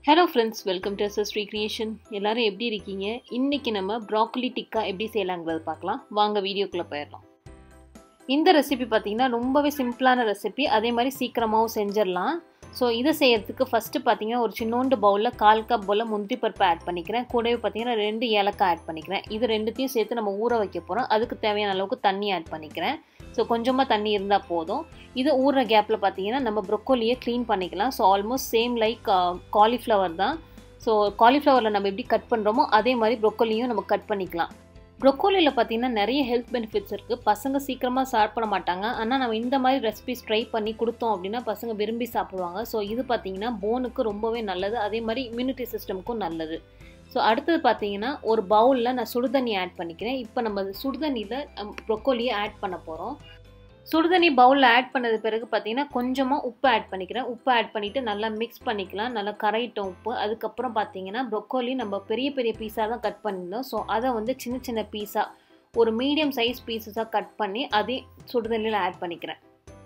hello friends welcome to S S recreation எல்லாரும் எப்படி இருக்கீங்க இன்னைக்கு நம்ம ப்ராக்கலி டிக்கா எப்படி செய்யலாங்கிறத பார்க்கலாம் வாங்க வீடியோக்குள்ளே போயிடலாம் இந்த ரெசிபி பார்த்தீங்கன்னா ரொம்பவே சிம்பிளான ரெசிபி அதே மாதிரி சீக்கிரமாகவும் செஞ்சிடலாம் ஸோ இதை செய்யறதுக்கு ஃபஸ்ட்டு பார்த்தீங்கன்னா ஒரு சின்னோண்டு பவுலில் கால் கப் போல் முந்திரி பருப்பு ஆட் பண்ணிக்கிறேன் கூடவே பார்த்தீங்கன்னா ரெண்டு ஏலக்காய் ஆட் பண்ணிக்கிறேன் இது ரெண்டுத்தையும் சேர்த்து நம்ம ஊற வைக்க போகிறோம் அதுக்கு தேவையான அளவுக்கு தண்ணி ஆட் பண்ணிக்கிறேன் ஸோ கொஞ்சமாக தண்ணி இருந்தால் போதும் இது ஊறுற கேப்பில் பார்த்தீங்கன்னா நம்ம ப்ரொக்கோலியை க்ளீன் பண்ணிக்கலாம் so almost same like cauliflower தான் ஸோ காலிஃப்ளவரில் நம்ம எப்படி கட் பண்ணுறோமோ அதே மாதிரி ப்ரொக்கோலியும் நம்ம கட் பண்ணிக்கலாம் ப்ரொக்கோலியில் பார்த்தீங்கன்னா நிறைய ஹெல்த் பெனிஃபிட்ஸ் இருக்குது பசங்க சீக்கிரமாக சாப்பிட மாட்டாங்க ஆனால் நம்ம இந்த மாதிரி ரெசிபிஸ் ட்ரை பண்ணி கொடுத்தோம் அப்படின்னா பசங்க விரும்பி சாப்பிடுவாங்க ஸோ இது பார்த்தீங்கன்னா போனுக்கு ரொம்பவே நல்லது அதே மாதிரி இம்யூனிட்டி சிஸ்டமுக்கும் நல்லது ஸோ அடுத்தது பார்த்தீங்கன்னா ஒரு பவுலில் நான் சுடுதண்ணி ஆட் பண்ணிக்கிறேன் இப்போ நம்ம சுடுதண்ணியில் ப்ரொக்கோலியை ஆட் பண்ண போகிறோம் சுடுதண்ணி பவுலில் ஆட் பண்ணது பிறகு பார்த்தீங்கன்னா கொஞ்சமாக உப்பு ஆட் பண்ணிக்கிறேன் உப்பு ஆட் பண்ணிவிட்டு நல்லா மிக்ஸ் பண்ணிக்கலாம் நல்லா கரையிட்டோம் உப்பு அதுக்கப்புறம் பார்த்தீங்கன்னா ப்ரொக்கோலி நம்ம பெரிய பெரிய பீஸாக தான் கட் பண்ணியிருந்தோம் ஸோ அதை வந்து சின்ன சின்ன பீஸாக ஒரு மீடியம் சைஸ் பீசஸாக கட் பண்ணி அதே சுடுதண்ணியில் ஆட் பண்ணிக்கிறேன்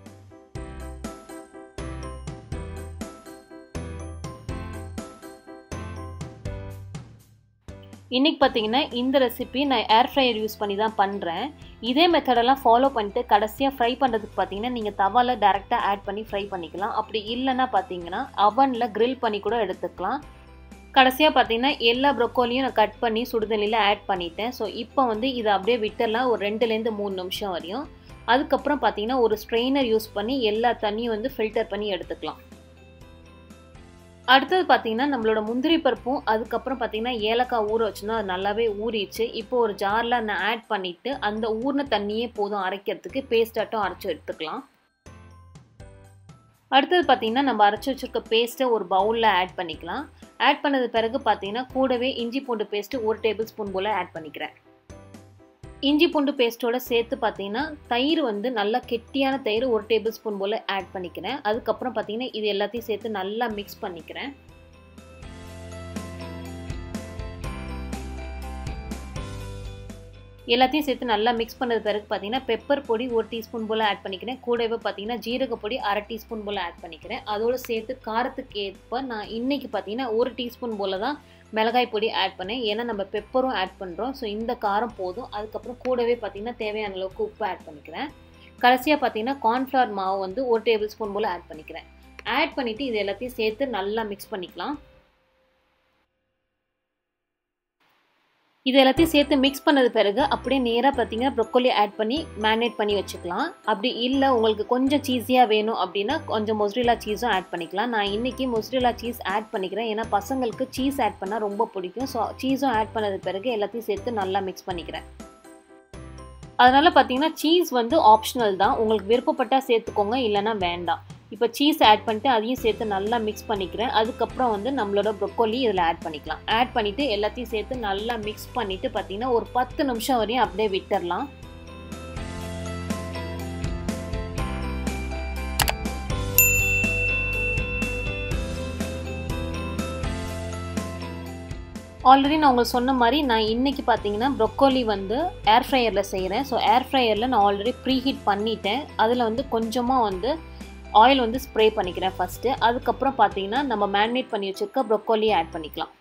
இன்றைக்கி பார்த்தீங்கன்னா இந்த ரெசிபி நான் ஏர் ஃப்ரையர் யூஸ் பண்ணி தான் பண்ணுறேன் இதே மெத்தடெல்லாம் ஃபாலோ பண்ணிட்டு கடைசியாக ஃப்ரை பண்ணுறதுக்கு பார்த்தீங்கன்னா நீங்கள் தவாவில் டேரெக்டாக ஆட் பண்ணி ஃப்ரை பண்ணிக்கலாம் அப்படி இல்லைன்னா பார்த்தீங்கன்னா அவனில் க்ரில் பண்ணி கூட எடுத்துக்கலாம் கடைசியாக பார்த்தீங்கன்னா எல்லா ப்ரொக்கோலியும் நான் கட் பண்ணி சுடுதண்ணியில் ஆட் பண்ணிட்டேன் ஸோ இப்போ வந்து இதை அப்படியே விட்டுடலாம் ஒரு ரெண்டுலேருந்து மூணு நிமிஷம் வரையும் அதுக்கப்புறம் பார்த்தீங்கன்னா ஒரு ஸ்ட்ரெயினர் யூஸ் பண்ணி எல்லா தண்ணியும் வந்து ஃபில்டர் பண்ணி எடுத்துக்கலாம் அடுத்தது பார்த்தீங்கன்னா நம்மளோட முந்திரி பருப்பும் அதுக்கப்புறம் பார்த்தீங்கன்னா ஏலக்காய் ஊற வச்சுன்னா அது நல்லாவே ஊறிடுச்சு இப்போ ஒரு ஜாரில் நான் ஆட் பண்ணிவிட்டு அந்த ஊறின தண்ணியே போதும் அரைக்கிறதுக்கு பேஸ்டாட்டும் அரைச்சி எடுத்துக்கலாம் அடுத்தது பார்த்தீங்கன்னா நம்ம அரைச்சி வச்சுருக்க பேஸ்ட்டை ஒரு பவுலில் ஆட் பண்ணிக்கலாம் ஆட் பண்ணது பிறகு பார்த்தீங்கன்னா கூடவே இஞ்சி பூண்டு பேஸ்ட்டு ஒரு டேபிள் ஸ்பூன் போல் ஆட் பண்ணிக்கிறேன் இஞ்சி பூண்டு பேஸ்ட்டோட சேர்த்து பார்த்தீங்கன்னா தயிர் வந்து நல்லா கெட்டியான தயிர் ஒரு டேபிள் ஸ்பூன் போல் ஆட் பண்ணிக்கிறேன் அதுக்கப்புறம் பார்த்தீங்கன்னா இது எல்லாத்தையும் சேர்த்து நல்லா மிக்ஸ் பண்ணிக்கிறேன் எல்லாத்தையும் சேர்த்து நல்லா மிக்ஸ் பண்ணது பிறகு பார்த்தீங்கன்னா பெப்பர் பொடி ஒரு டீஸ்பூன் போல் ஆட் பண்ணிக்கிறேன் கூடவே பார்த்தீங்கன்னா ஜீரக பொடி அரை டீஸ்பூன் போல் ஆட் பண்ணிக்கிறேன் அதோடு சேர்த்து காரத்துக்கு ஏற்ப நான் இன்றைக்கி பார்த்தீங்கன்னா ஒரு டீஸ்பூன் போல் தான் மிளகாய் பொடி ஆட் பண்ணேன் ஏன்னா நம்ம பெப்பரும் ஆட் பண்ணுறோம் ஸோ இந்த காரம் போதும் அதுக்கப்புறம் கூடவே பார்த்திங்கன்னா தேவையான அளவுக்கு உப்பு ஆட் பண்ணிக்கிறேன் கடைசியாக பார்த்தீங்கன்னா கார்ன்ஃப்ளவர் மாவு வந்து ஒரு டேபிள் ஸ்பூன் போல் ஆட் பண்ணிக்கிறேன் ஆட் பண்ணிவிட்டு இது எல்லாத்தையும் சேர்த்து நல்லா மிக்ஸ் பண்ணிக்கலாம் இது எல்லாத்தையும் சேர்த்து மிக்ஸ் பண்ணது பிறகு அப்படியே நேராக பார்த்தீங்கன்னா ப்ரொக்கோலி ஆட் பண்ணி மேரினேட் பண்ணி வச்சுக்கலாம் அப்படி இல்லை உங்களுக்கு கொஞ்சம் சீஸியாக வேணும் அப்படின்னா கொஞ்சம் மொஸ்ரிலா சீஸும் ஆட் பண்ணிக்கலாம் நான் இன்றைக்கி மொஸ்ரிலா சீஸ் ஆட் பண்ணிக்கிறேன் ஏன்னா பசங்களுக்கு சீஸ் ஆட் பண்ணால் ரொம்ப பிடிக்கும் ஸோ சீஸும் ஆட் பண்ணது பிறகு எல்லாத்தையும் சேர்த்து நல்லா மிக்ஸ் பண்ணிக்கிறேன் அதனால் பார்த்தீங்கன்னா சீஸ் வந்து ஆப்ஷனல் தான் உங்களுக்கு விருப்பப்பட்டால் சேர்த்துக்கோங்க இல்லைனா வேண்டாம் இப்போ சீஸ் ஆட் பண்ணிட்டு அதையும் சேர்த்து நல்லா மிக்ஸ் பண்ணிக்கிறேன் அதுக்கப்புறம் வந்து நம்மளோட ப்ரொக்கோலி இதில் ஆட் பண்ணிக்கலாம் ஆட் பண்ணிவிட்டு எல்லாத்தையும் சேர்த்து நல்லா மிக்ஸ் பண்ணிவிட்டு பார்த்தீங்கன்னா ஒரு பத்து நிமிஷம் வரையும் அப்படியே விட்டுடலாம் ஆல்ரெடி நான் உங்களுக்கு சொன்ன மாதிரி நான் இன்றைக்கி பார்த்தீங்கன்னா ப்ரொக்கோலி வந்து ஏர் ஃப்ரையரில் செய்கிறேன் ஸோ ஏர் ஃப்ரையரில் நான் ஆல்ரெடி ப்ரீ ஹீட் பண்ணிட்டேன் அதில் வந்து கொஞ்சமாக வந்து ஆயில் வந்து ஸ்ப்ரே பண்ணிக்கிறேன் ஃபஸ்ட்டு அதுக்கப்புறம் பார்த்தீங்கன்னா நம்ம மேரினேட் பண்ணி வச்சுருக்க ப்ரொக்கோலியை ஆட் பண்ணிக்கலாம்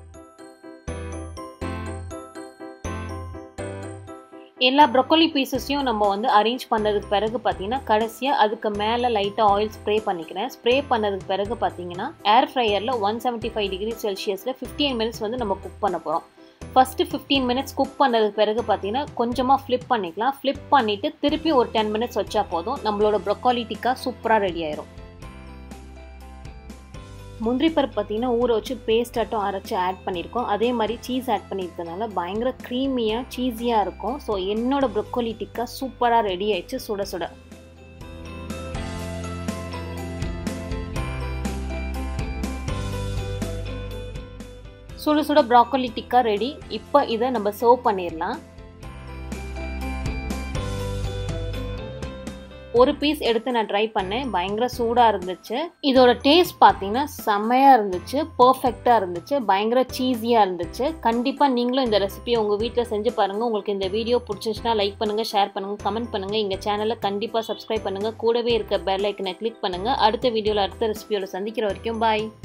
எல்லா ப்ரொக்கோலி பீசஸையும் நம்ம வந்து அரேஞ்ச் பண்ணதுக்கு பிறகு பார்த்தீங்கன்னா கடைசியாக அதுக்கு மேலே லைட்டாக ஆயில் ஸ்ப்ரே பண்ணிக்கிறேன் ஸ்ப்ரே பண்ணதுக்கு பிறகு பார்த்தீங்கன்னா ஏர் ஃப்ரையரில் ஒன் செவன்ட்டி ஃபைவ் டிகிரி செல்சியஸில் ஃபிஃப்டீன் மினிட்ஸ் வந்து நம்ம குக் பண்ண போகிறோம் ஃபஸ்ட்டு ஃபிஃப்டீன் மினிட்ஸ் குக் பண்ணதுக்கு பிறகு பார்த்தீங்கன்னா கொஞ்சமாக ஃப்ளிப் பண்ணிக்கலாம் ஃப்ளிப் பண்ணிவிட்டு திருப்பி ஒரு டென் மினிட்ஸ் வச்சா போதும் நம்மளோட ப்ரொக்காலி டிக்கா சூப்பராக ரெடி ஆயிரும் முந்திரி பருப்பு பார்த்தீங்கன்னா ஊற வச்சு பேஸ்ட் ஆட்டம் அரைச்சி ஆட் பண்ணியிருக்கோம் அதே மாதிரி சீஸ் ஆட் பண்ணியிருக்கனால பயங்கர க்ரீமியாக சீஸியாக இருக்கும் ஸோ என்னோட ப்ரொக்கோலி டிக்கா சூப்பராக ரெடி ஆயிடுச்சு சுட சுட சுட சுட ப்ராக்கோலி டிக்கா ரெடி இப்போ இதை நம்ம சர்வ் பண்ணிடலாம் ஒரு பீஸ் எடுத்து நான் ட்ரை பண்ணேன் பயங்கர சூடாக இருந்துச்சு இதோட டேஸ்ட் பார்த்தீங்கன்னா செம்மையாக இருந்துச்சு பர்ஃபெக்டாக இருந்துச்சு பயங்கர சீஸியாக இருந்துச்சு கண்டிப்பாக நீங்களும் இந்த ரெசிபியை உங்கள் வீட்டில் செஞ்சு பாருங்கள் உங்களுக்கு இந்த வீடியோ பிடிச்சிச்சுன்னா லைக் பண்ணுங்கள் ஷேர் பண்ணுங்கள் கமெண்ட் பண்ணுங்கள் எங்கள் சேனலை கண்டிப்பாக சப்ஸ்கிரைப் பண்ணுங்கள் கூடவே இருக்க பெல் ஐக்கனை கிளிக் பண்ணுங்கள் அடுத்த வீடியோவில் அடுத்த ரெசிபியோட சந்திக்கிற வரைக்கும் பாய்